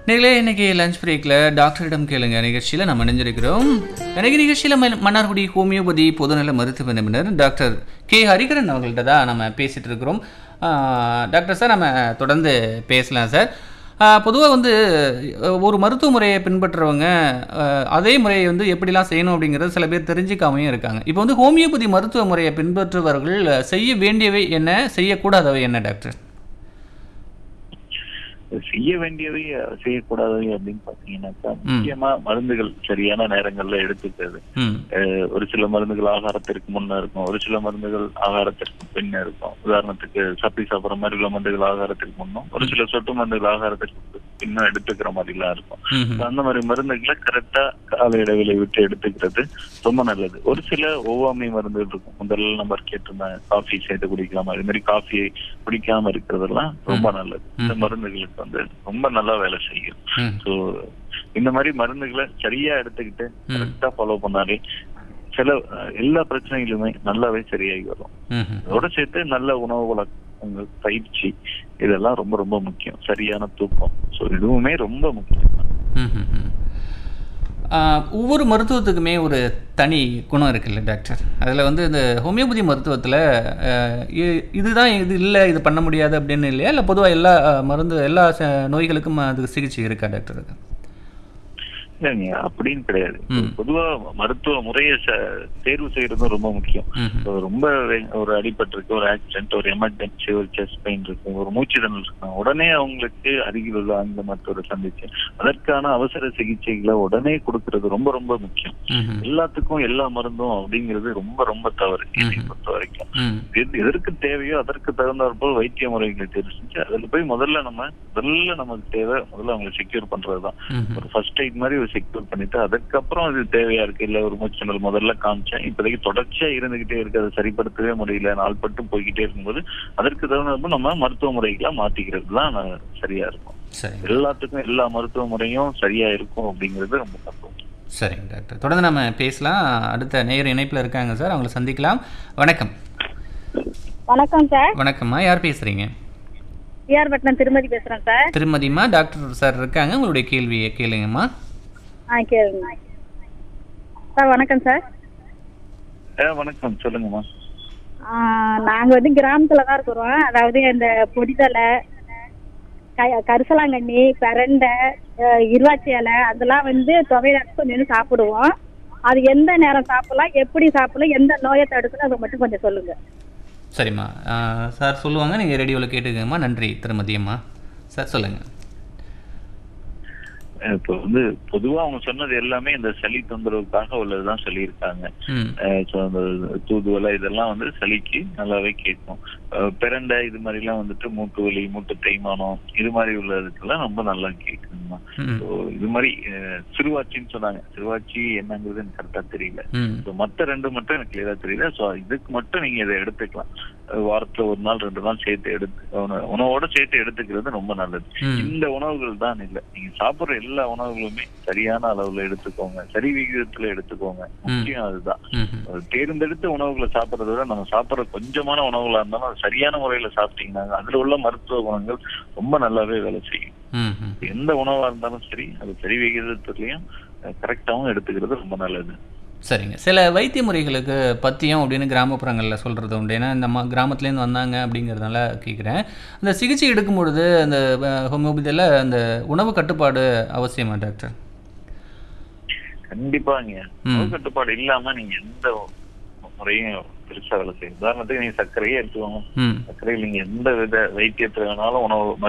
நீங்களே இன்னைக்கு லஞ்ச் பிரேக்கில் டாக்டரிடம் கேளுங்க நிகழ்ச்சியில் நம்ம இணைஞ்சிருக்கிறோம் இன்னைக்கு நிகழ்ச்சியில் ம- மன்னார்குடி ஹோமியோபதி பொதுநல மருத்துவ நிபுணர் டாக்டர் கே ஹரிகரன் அவர்கள்ட்ட தான் நம்ம பேசிகிட்டு இருக்கிறோம் ஆஹ், டாக்டர் சார் நம்ம தொடர்ந்து பேசலாம் சார் பொதுவாக வந்து அஹ், ஒரு மருத்துவ முறையை பின்பற்றுறவங்க அஹ், அதே முறையை வந்து எப்படிலாம் செய்யணும் அப்படிங்கிறது சில பேர் தெரிஞ்சுக்காமையும் இருக்காங்க இப்போ வந்து ஹோமியோபதி மருத்துவ முறையை பின்பற்றுபவர்கள் அஹ், செய்ய வேண்டியவை என்ன செய்யக்கூடாதவை என்ன டாக்டர் செய்ய வேண்டியவை அஹ், செய்யக்கூடாதவை அப்படின்னு பாத்தீங்கன்னாக்கா முக்கியமா மருந்துகள் சரியான நேரங்கள்ல எடுத்துக்கிறது ம் அஹ், ஒரு சில மருந்துகள் ஆகாரத்திற்கு முன்ன இருக்கும் ஒரு சில மருந்துகள் ஆகாரத்திற்கு பின்ன இருக்கும் உதாரணத்துக்கு சப்பி சாப்பிடுற மாதிரி உள்ள மருந்துகள் ஆகாரத்திற்கு முன்னும் ஒரு சில சொட்டு மருந்துகள் ஆகாரத்திற்கு பின்னும் எடுத்துக்கிற மாதிரி எல்லாம் இருக்கும் ம் அந்த மாதிரி மருந்துகளை கரெக்டா கால இடைவெளி விட்டு எடுத்துக்கிறது ரொம்ப நல்லது ஒரு சில ஒவ்வாமை மருந்துகள் இருக்கும் முதல்ல நம்பர் கேட்டிருந்தாங்க காஃபி சேர்த்து குடிக்கலாமா இது மாதிரி காஃபியை குடிக்காம இருக்கிறதெல்லாம் ரொம்ப நல்லது இந்த மருந்துகளுக்கு வந்து ரொம்ப நல்லா வேலை செய்யும் ம் ஸோ இந்த மாதிரி மருந்துகளை சரியா எடுத்துக்கிட்டு கரெக்டா ஃபாலோ பண்ணாலே சில அஹ், எல்லா பிரச்சனைகளுமே நல்லாவே சரியாகி வரும் ம் ம் அதோட சேர்த்து நல்ல உணவு வழக்கங்கள் பயிற்சி இதெல்லாம் ரொம்ப ரொம்ப முக்கியம் சரியான தூக்கம் ஸோ இதுவுமே ரொம்ப முக்கியம் ம்ஹும்ஹும். ஆஹ், ஒவ்வொரு மருத்துவத்துக்குமே ஒரு தனி குணம் இருக்குல்ல டாக்டர் அதில் வந்து இந்த ஹோமியோபதி மருத்துவத்தில் இதுதான் இது இல்லை இது பண்ண முடியாது அப்படின்னு இல்லையா இல்லை பொதுவாக எல்லா ஆஹ், மருந்து எல்லா ச- நோய்களுக்கும் அதுக்கு சிகிச்சை இருக்கா டாக்டர் அது இல்லைங்க அப்படின்னு கிடையாது ம். பொதுவா மருத்துவ முறையை ச- தேர்வு செய்யறதும் ரொம்ப முக்கியம் ம்ஹும். இப்போ ரொம்ப வே- ஒரு அடிபட்டு இருக்கு ஒரு ஆக்சிடென்ட் ஒரு எமர்ஜென்சி ஒரு செஸ்ட் பெயின் இருக்கு ஒரு மூச்சு திணறல் இருக்கு உடனே அவங்களுக்கு அருகில் உள்ள ஆங்கில மருத்துவரை சந்திச்சு அதற்கான அவசர சிகிச்சைகளை உடனே கொடுக்கறது ரொம்ப ரொம்ப முக்கியம் ம்ஹும். எல்லாத்துக்கும் எல்லா மருந்தும் அப்படிங்கிறது ரொம்ப ரொம்ப தவறு என்னை பொறுத்த வரைக்கும் ம் எது- எதற்கு தேவையோ அதற்கு தகுந்தாற் போல் வைத்திய முறைகளை தேர்வு செஞ்சு அதுல போய் முதல்ல நம்ம முதல்ல நமக்கு தேவை முதல்ல அவங்களை செக்யூர் பண்றதுதான் ம்ஹும். ஒரு ஃபர்ஸ்ட் எய்ட் மாதிரி ஒரு செக்யூர் பண்ணிட்டு அதுக்கப்புறம் இது தேவையா இருக்கு இல்ல ஒரு மூச்சுனல் முதல்ல காமிச்சேன் இப்போதைக்கு தொடர்ச்சியா இருந்துகிட்டே இருக்கு அதை சரிப்படுத்தவே முடியல நாள்பட்டு போய்கிட்டே இருக்கும்போது அதற்கு தகுந்த நம்ம மருத்துவ முறைகளை மாத்திக்கிறது தான் நான் சரியா இருக்கும் சரிங்க எல்லாத்துக்கும் எல்லா மருத்துவ முறையும் சரியா இருக்கும் அப்படிங்கிறது ரொம்ப தப்பு சரிங்க டாக்டர் தொடர்ந்து நம்ம பேசலாம் அடுத்த நேயர் இணைப்பில் இருக்காங்க சார் அவங்கள சந்திக்கலாம் வணக்கம் வணக்கம் சார் வணக்கம்மா யார் பேசுகிறீங்க பிஆர் பட்னம் திருமதி பேசுறேன் சார் திருமதிம்மா டாக்டர் சார் இருக்காங்க உங்களுடைய கேள்வியை கேளுங்கம்மா ஆ கேளுங்க சார் வணக்கம் சார் ஏ வணக்கம் சொல்லுங்கம்மா ஆ, நாங்க வந்து கிராமத்துல தான் இருக்கிறோம் அதாவது இந்த பொடிதலை க- கரிசலாங்கண்ணி பிரண்டை அஹ், இருவாச்சி இலை அதெல்லாம் வந்து துவையில அரைச்சு கொஞ்சம் சாப்பிடுவோம் அது எந்த நேரம் சாப்பிடலாம் எப்படி சாப்பிடலாம் எந்த நோயை தடுக்கணும் அதை மட்டும் கொஞ்சம் சொல்லுங்க சரிம்மா ஆஹ் சார் சொல்லுவாங்க நீங்கள் ரேடியோவில் கேட்டுக்கங்கம்மா நன்றி திருமதி அம்மா சார் சொல்லுங்கள் இப்போ வந்து பொதுவா அவங்க சொன்னது எல்லாமே இந்த சளி தொந்தரவுக்காக உள்ளதுதான் சொல்லியிருக்காங்க ம் அஹ் so அந்த தூதுவளை இதெல்லாம் வந்து சளிக்கு நல்லாவே கேட்கும் அஹ் பிரண்டை இது மாதிரி எல்லாம் வந்துட்டு மூட்டு வலி மூட்டு தேய்மானம் இது மாதிரி உள்ளதுக்கெல்லாம் ரொம்ப நல்லா கேட்குங்கம்மா ம் ஸோ இது மாதிரி அஹ், சிறுவாச்சின்னு சொன்னாங்க சிறுவாச்சி என்னங்கிறது எனக்கு கரெக்டா தெரியல ம் ஸோ மற்ற ரெண்டு மட்டும் எனக்கு கிளியரா தெரியல ஸோ இதுக்கு மட்டும் நீங்க இதை எடுத்துக்கலாம் அஹ் வாரத்துல ஒரு நாள் ரெண்டு நாள் சேர்த்து எடுத்து உண- உணவோட சேர்த்து எடுத்துக்கிறது ரொம்ப நல்லது ம் இந்த உணவுகள் தான் இல்ல நீங்க சாப்பிடுற எல்லா உணவுகளுமே சரியான அளவுல எடுத்துக்கோங்க சரி விகிதத்துல எடுத்துக்கோங்க முக்கியம் அதுதான் ம் ஒரு தேர்ந்தெடுத்த உணவுகளை சாப்பிடுறத விட நம்ம சாப்பிடுற கொஞ்சமான உணவுகளா இருந்தாலும் அது சரியான முறையில சாப்பிட்டீங்கன்னா அதுல உள்ள மருத்துவ குணங்கள் ரொம்ப நல்லாவே வேலை செய்யும் ம் ம் எந்த உணவா இருந்தாலும் சரி அது சரி விகிதத்துலயும் கரெக்டாவும் எடுத்துக்கிறது ரொம்ப நல்லது சரிங்க சில வைத்திய முறைகளுக்கு பத்தியம் அப்படின்னு கிராமப்புறங்களில் சொல்கிறது உண்டு ஏன்னா இந்த மா கிராமத்துலேருந்து வந்தாங்க அப்படிங்கிறதுனால கேட்குறேன் அந்த சிகிச்சை எடுக்கும் பொழுது அந்த ஹோமியோபதியில் அந்த உணவு கட்டுப்பாடு அவசியமா டாக்டர் கண்டிப்பாங்க ம். உணவு கட்டுப்பாடு இல்லாம நீங்க எந்த முறையும் பெருசா வேலை செய்யும் உதாரணத்துக்கு நீங்க சர்க்கரையே எடுத்துக்கோங்க ம் சர்க்கரையில் நீங்க எந்த வித வைத்தியத்துல வேணாலும் உணவு